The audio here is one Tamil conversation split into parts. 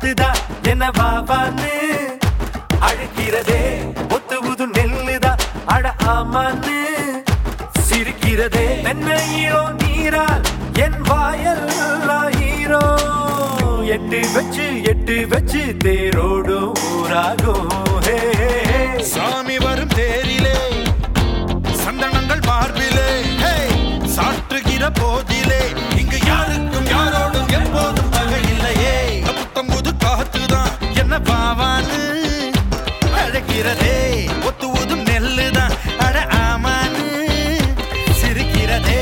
காத்துதான் என்ன வாவான்னு அழைக்கிறதே ஒத்து புது நெல்லுதான் அட ஆமான்னு சிரிக்கிறதே என்ன ஹீரோ நீரால் என் வாயெல்லாம் ஹீரோ எட்டு வச்சு எட்டு வச்சு தேரோடும் ஊராகும் ஹே, ஹே, ஹே. சாமி வரும் தேரிலே சந்தனங்கள் மார்பிலே ஹே! சாற்றுகிற போதிலே இங்கு யாருக்கும் யாரோடும் எப்போதும் பகை இல்லையே புத்தம் புது காத்துதான் என்ன பாவான்னு அழைக்கிறதே ஒத்து ஊதும் நெல்லுதான் அட ஆமான்னு சிரிக்கிறதே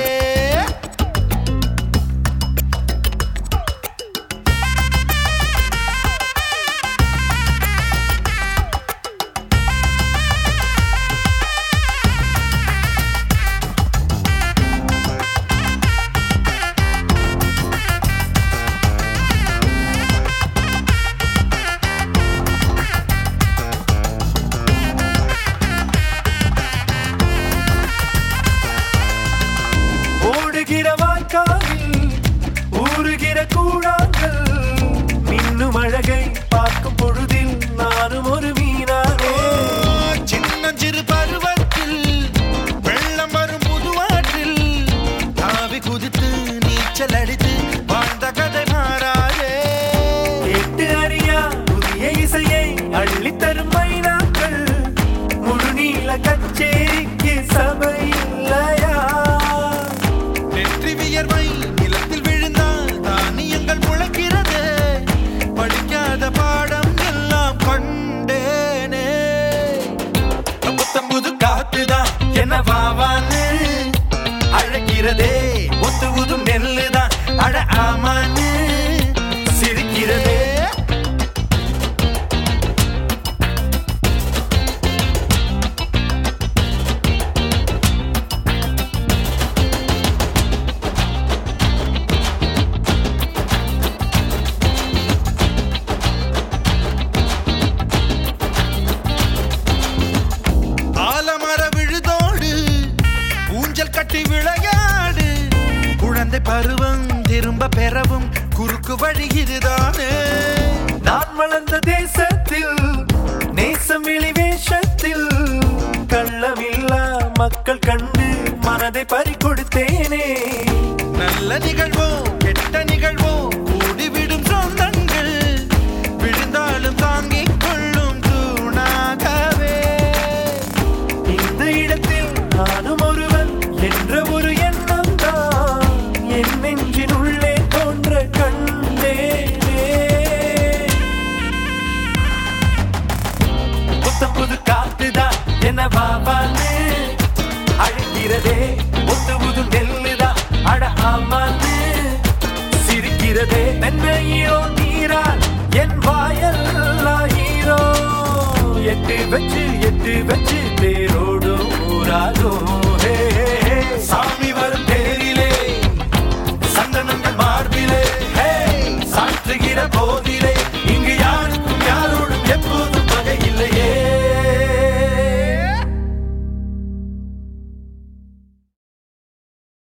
ஓடுகிற வாய்க்காலில் ஊறுகிற கூழாங்கள் மின்னும் அழகை பார்க்கும் பொழுதில் நானும் ஒரு மீனானே சின்னஞ்சிறு பருவத்தில் வெள்ளம் வரும் புதுவாற்றில் தாவி குதித்து நீச்சல் அடித்து வாழ்ந்த கதை மாறாதே கேட்டு அறியா புதிய இசையை அள்ளித்தரும் மைனாக்கள் முழு நீள கச்சேரிக்கு சபை இல்லையா நெற்றி வியர்வை நிலத்தில் விழுந்தால் தானியங்கள் முளைக்கிறது படிக்காத பாடம் எல்லாம் கண்டேனே புத்தம்புது காத்துதான் என்ன வாவான்னு அழைக்கிறதே ஒத்து உதும் நெல்லுதான் அட ஆமான்னு சிரிக்கிறதே ஆலமர விழுதோடு ஊஞ்சல் கட்டி விளையாடு குழந்தை பருவம் திரும்ப பெறவும் குறுக்கு வழி இதுதானே நான் வளர்ந்த தேசத்தில் நேசம் வெளி வேஷத்தில் கள்ளமில்லா மக்கள் கண்டு மனதை பறி கொடுத்தேனே நல்ல நிகழ்வோ கெட்ட நிகழ்வோ கூடிவிடும் சொந்தங்கள் விழுந்தாலும் தாங்கிக் கொள்ளும் தூணாகவே இந்த இடத்தில் நானும் ஒருவன் என்ற ஒரு எண்ணம் தான் என் நெஞ்சின் உள்ளே தோன்ற கண்டேனே புத்தம் புது காத்துதான் என்ன பாபான்னு அழைக்கிறதே ஒத்து புது நெல்லுதான் அட ஆமான்னு சிரிக்கிறதே நன்மை ஹீரோ நீரால் என் வாயெல்லாம் ஹீரோ எட்டு வச்சு எட்டு வச்சு தேரோடும் ஊராகும்